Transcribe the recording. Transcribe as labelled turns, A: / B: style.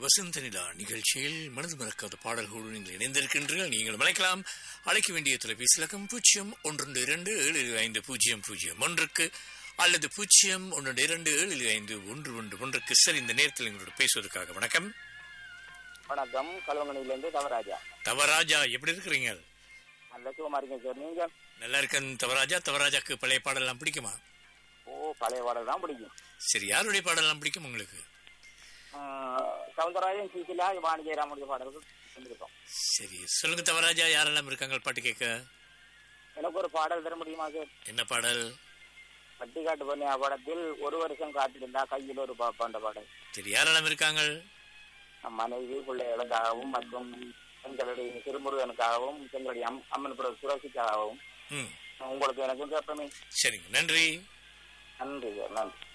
A: வசந்த நிலா நிகழ்ச்சியில் மனது மறக்காத பாடல்களோடு நீங்கள் இணைந்திருக்கின்றீர்கள் நீங்கள் அழைக்கலாம் அழைக்க வேண்டிய தொலைபேசி இலக்கம் பூஜ்ஜியம் ஒன்று இரண்டு ஏழு ஐந்து பூஜ்ஜியம் பூஜ்ஜியம் ஒன்றுக்கு அல்லது பூஜ்ஜியம் ஒன்று இரண்டு ஏழு ஐந்து ஒன்று ஒன்று ஒன்றுக்கு சரி இந்த நேரத்தில் எங்களோட பேசுவதற்காக வணக்கம்
B: வணக்கம் கல்வங்கனிலேருந்து தவராஜா
A: தவராஜா எப்படி இருக்கிறீங்க
B: நல்ல சுகமா இருக்கேன் சார் நீங்க
A: நல்லா இருக்கேன் தவராஜா தவராஜாக்கு பழைய பாடலாம் பிடிக்குமா
B: ஓ பழைய பாடல் தான் பிடிக்கும்
A: சரி யாருடைய பாடலாம் பிடிக்கும் உங்களுக்கு
B: ஆஹ், சவுந்தரராஜன் சுசிலா வாணி ஜெயராமுடைய பாடல்கள் வந்திருக்கோம்
A: சரி சொல்லுங்க தவராஜா யாரெல்லாம் இருக்காங்க பாட்டு கேட்க
B: எனக்கு ஒரு பாடல் தர முடியுமா சார்
A: என்ன பாடல்
B: பட்டிக்காட்டு பொன்னியா படத்தில் ஒரு வருஷம் காத்திருந்தா கையில் ஒரு பாப்பாண்ட பாடல்
A: சரி யாரெல்லாம் இருக்காங்க
B: நம் மனைவி பிள்ளைகளுக்காகவும் மற்றும் எங்களுடைய திருமுருகனுக்காகவும் எங்களுடைய அம் அம்மன் புர சுரட்சிக்காகவும்
A: ம்
B: உங்களுக்கு எனக்கும் கேட்பமே
A: சரிங்க நன்றி
B: நன்றி சார் நன்றி